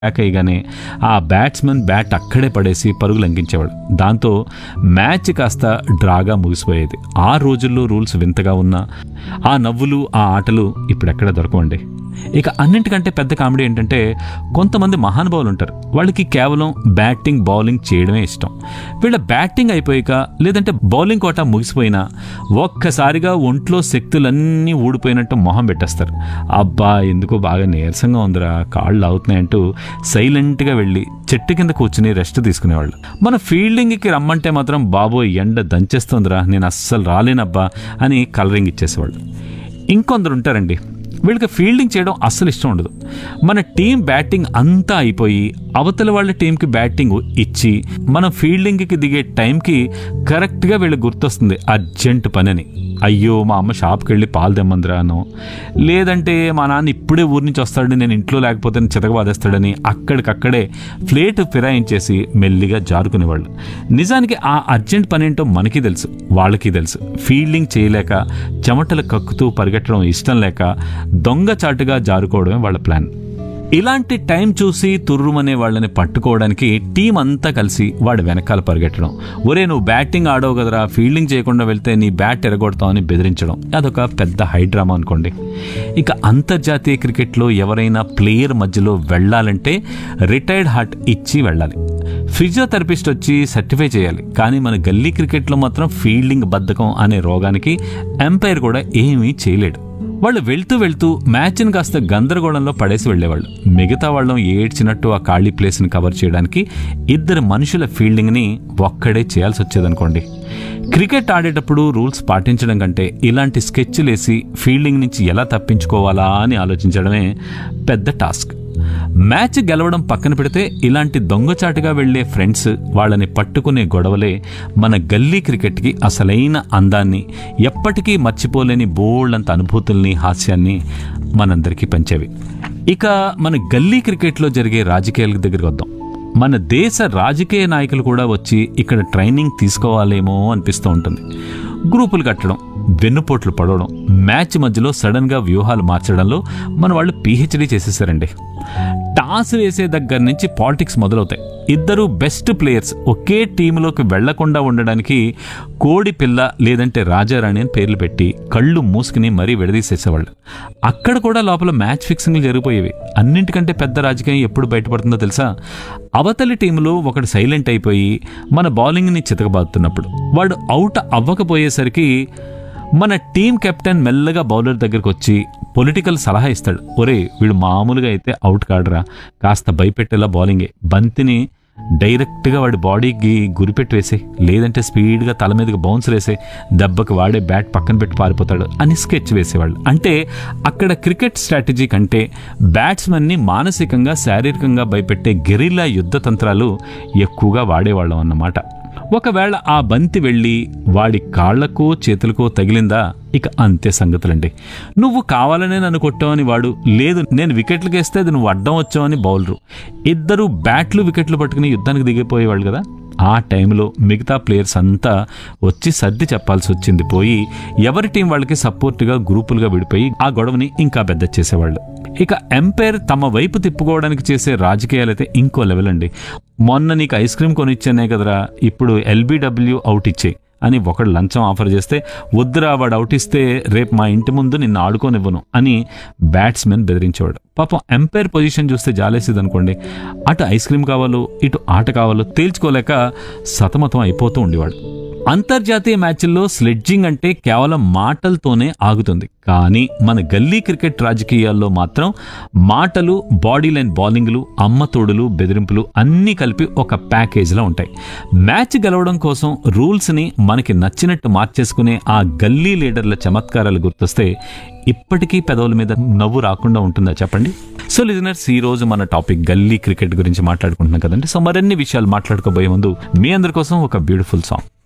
back అయ్యగానే ఆ batsmen bat అక్కడే పడేసి పరుగులు అంకించేవాడు దాంతో మ్యాచ్ కాస్త డ్రాగా ముగిసిపోయేది ఆ రోజుల్లో రూల్స్ వింతగా ఉన్నా ఆ నవ్వులు ఆ ఆటలు ఇప్పుడు ఎక్కడ దొరకవండి ఇక అన్నింటికంటే పెద్ద కామెడీ ఏంటంటే కొంతమంది మహానుభావులు ఉంటారు వాళ్ళకి కేవలం బ్యాటింగ్ బౌలింగ్ చేయడమే ఇష్టం వీళ్ళ బ్యాటింగ్ అయిపోయాక లేదంటే బౌలింగ్ కోట ముగిసిపోయినా ఒక్కసారిగా ఒంట్లో శక్తులన్నీ ఊడిపోయినట్టు మొహం పెట్టేస్తారు అబ్బా ఎందుకో బాగా నీరసంగా ఉందిరా కాళ్ళు అవుతున్నాయంటూ సైలెంట్గా వెళ్ళి చెట్టు కింద కూర్చుని రెస్ట్ తీసుకునేవాళ్ళు మన ఫీల్డింగ్కి రమ్మంటే మాత్రం బాబోయ్ ఎండ దంచేస్తుందిరా నేను అస్సలు రాలేనబ్బా అని కలరింగ్ ఇచ్చేసేవాళ్ళు ఇంకొందరు ఉంటారండి వీళ్ళకి ఫీల్డింగ్ చేయడం అస్సలు ఇష్టం ఉండదు మన టీం బ్యాటింగ్ అంతా అయిపోయి అవతల వాళ్ళ టీంకి బ్యాటింగ్ ఇచ్చి మనం ఫీల్డింగ్కి దిగే టైంకి కరెక్ట్గా వీళ్ళకి గుర్తొస్తుంది అర్జెంట్ పని అని అయ్యో మా అమ్మ షాప్కి వెళ్ళి పాలు తెమ్మందిరాను లేదంటే మా నాన్న ఇప్పుడే ఊరి నుంచి వస్తాడని నేను ఇంట్లో లేకపోతే చితకబాదేస్తాడని అక్కడికక్కడే ఫ్లేట్ ఫిరాయించేసి మెల్లిగా జారుకునేవాళ్ళు నిజానికి ఆ అర్జెంట్ పని ఏంటో మనకి తెలుసు వాళ్ళకి తెలుసు ఫీల్డింగ్ చేయలేక చెమటలు కక్కుతూ పరిగెట్టడం ఇష్టం లేక దొంగచాటుగా జారుకోవడమే వాళ్ళ ప్లాన్ ఇలాంటి టైం చూసి తుర్రుమనే వాళ్ళని పట్టుకోవడానికి టీం అంతా కలిసి వాడి వెనకాల పరిగెట్టడం ఒరే నువ్వు బ్యాటింగ్ ఆడవు కదరా ఫీల్డింగ్ చేయకుండా వెళ్తే నీ బ్యాట్ ఎరగొడతామని బెదిరించడం అదొక పెద్ద హైడ్రామా అనుకోండి ఇక అంతర్జాతీయ క్రికెట్లో ఎవరైనా ప్లేయర్ మధ్యలో వెళ్ళాలంటే రిటైర్డ్ హార్ట్ ఇచ్చి వెళ్ళాలి ఫిజియోథెరపిస్ట్ వచ్చి సర్టిఫై చేయాలి కానీ మన గల్లీ క్రికెట్లో మాత్రం ఫీల్డింగ్ బద్ధకం అనే రోగానికి ఎంపైర్ కూడా ఏమీ చేయలేడు వాళ్ళు వెళ్తూ వెళ్తూ మ్యాచ్ని కాస్త గందరగోళంలో పడేసి వెళ్ళేవాళ్ళు మిగతా వాళ్ళం ఏడ్చినట్టు ఆ ఖాళీ ప్లేస్ని కవర్ చేయడానికి ఇద్దరు మనుషుల ఫీల్డింగ్ని ఒక్కడే చేయాల్సి వచ్చేదనుకోండి క్రికెట్ ఆడేటప్పుడు రూల్స్ పాటించడం కంటే ఇలాంటి స్కెచ్లేసి ఫీల్డింగ్ నుంచి ఎలా తప్పించుకోవాలా అని ఆలోచించడమే పెద్ద టాస్క్ మ్యాచ్ గెలవడం పక్కన పెడితే ఇలాంటి దొంగచాటుగా వెళ్లే ఫ్రెండ్స్ వాళ్ళని పట్టుకునే గొడవలే మన గల్లీ క్రికెట్కి అసలైన అందాన్ని ఎప్పటికీ మర్చిపోలేని బోల్డంత అనుభూతుల్ని హాస్యాన్ని మనందరికీ పంచేవి ఇక మన గల్లీ క్రికెట్లో జరిగే రాజకీయాల దగ్గరికి వద్దాం మన దేశ రాజకీయ నాయకులు కూడా వచ్చి ఇక్కడ ట్రైనింగ్ తీసుకోవాలేమో అనిపిస్తూ ఉంటుంది గ్రూపులు కట్టడం వెన్నుపోట్లు పడవడం మ్యాచ్ మధ్యలో సడన్గా వ్యూహాలు మార్చడంలో మన వాళ్ళు పిహెచ్డీ చేసేసారండి టాస్ వేసే దగ్గర నుంచి పాలిటిక్స్ మొదలవుతాయి ఇద్దరు బెస్ట్ ప్లేయర్స్ ఒకే టీంలోకి వెళ్లకుండా ఉండడానికి కోడి పిల్ల లేదంటే రాజారాణి అని పేర్లు పెట్టి కళ్ళు మూసుకుని మరీ విడదీసేసేవాళ్ళు అక్కడ కూడా లోపల మ్యాచ్ ఫిక్సింగ్లు జరిగిపోయేవి అన్నింటికంటే పెద్ద రాజకీయం ఎప్పుడు బయటపడుతుందో తెలుసా అవతలి టీంలో ఒకడు సైలెంట్ అయిపోయి మన బౌలింగ్ని చితకబాదుతున్నప్పుడు వాడు అవుట్ అవ్వకపోయేసరికి మన టీం కెప్టెన్ మెల్లగా బౌలర్ దగ్గరకు వచ్చి పొలిటికల్ సలహా ఇస్తాడు ఒరే వీడు మామూలుగా అయితే అవుట్ కాడరా కాస్త భయపెట్టేలా బౌలింగే బంతిని డైరెక్ట్గా వాడి బాడీకి గురిపెట్టి వేసే లేదంటే స్పీడ్గా తల మీదకి బౌన్స్ వేసే దెబ్బకి వాడే బ్యాట్ పక్కన పెట్టి పారిపోతాడు అని స్కెచ్ వేసేవాళ్ళు అంటే అక్కడ క్రికెట్ స్ట్రాటజీ కంటే బ్యాట్స్మెన్ని మానసికంగా శారీరకంగా భయపెట్టే గెరిల్లా యుద్ధ తంత్రాలు ఎక్కువగా వాడేవాళ్ళం అన్నమాట ఒకవేళ ఆ బంతి వెళ్ళి వాడి కాళ్లకో చేతులకో తగిలిందా ఇక అంతే సంగతులండి నువ్వు కావాలనే నన్ను కొట్టావని వాడు లేదు నేను వికెట్లకు వేస్తే అది నువ్వు అడ్డం వచ్చావని బౌలరు ఇద్దరు బ్యాట్లు వికెట్లు పట్టుకుని యుద్ధానికి దిగిపోయేవాళ్ళు కదా ఆ టైంలో మిగతా ప్లేయర్స్ అంతా వచ్చి సర్ది చెప్పాల్సి వచ్చింది పోయి ఎవరి టీం వాళ్ళకి సపోర్ట్గా గ్రూపులుగా విడిపోయి ఆ గొడవని ఇంకా పెద్ద చేసేవాళ్ళు ఇక ఎంపైర్ తమ వైపు తిప్పుకోవడానికి చేసే రాజకీయాలైతే ఇంకో లెవెల్ అండి మొన్న నీకు ఐస్ క్రీమ్ కొనిచ్చానే కదరా ఇప్పుడు ఎల్బీడబ్ల్యూ అవుట్ ఇచ్చే అని ఒకడు లంచం ఆఫర్ చేస్తే వద్దురా వాడు అవుట్ ఇస్తే రేపు మా ఇంటి ముందు నిన్ను ఆడుకోనివ్వను అని బ్యాట్స్మెన్ బెదిరించేవాడు పాపం ఎంపైర్ పొజిషన్ చూస్తే జాలేసేది అనుకోండి అటు ఐస్ క్రీమ్ కావాలో ఇటు ఆట కావాలో తేల్చుకోలేక సతమతం అయిపోతూ ఉండేవాడు అంతర్జాతీయ మ్యాచ్ల్లో స్లెడ్జింగ్ అంటే కేవలం మాటలతోనే ఆగుతుంది కానీ మన గల్లీ క్రికెట్ రాజకీయాల్లో మాత్రం మాటలు బాడీ లైన్ బౌలింగ్లు అమ్మతోడులు బెదిరింపులు అన్నీ కలిపి ఒక ప్యాకేజ్లో ఉంటాయి మ్యాచ్ గెలవడం కోసం రూల్స్ని మనకి నచ్చినట్టు మార్చేసుకునే ఆ గల్లీ లీడర్ల చమత్కారాలు గుర్తొస్తే ఇప్పటికీ పెదవుల మీద నవ్వు రాకుండా ఉంటుందా చెప్పండి సో లిజనర్స్ ఈ రోజు మన టాపిక్ గల్లీ క్రికెట్ గురించి మాట్లాడుకుంటున్నాం కదండి సో మరిన్ని విషయాలు మాట్లాడుకోబోయే ముందు మీ అందరి కోసం ఒక బ్యూటిఫుల్ సాంగ్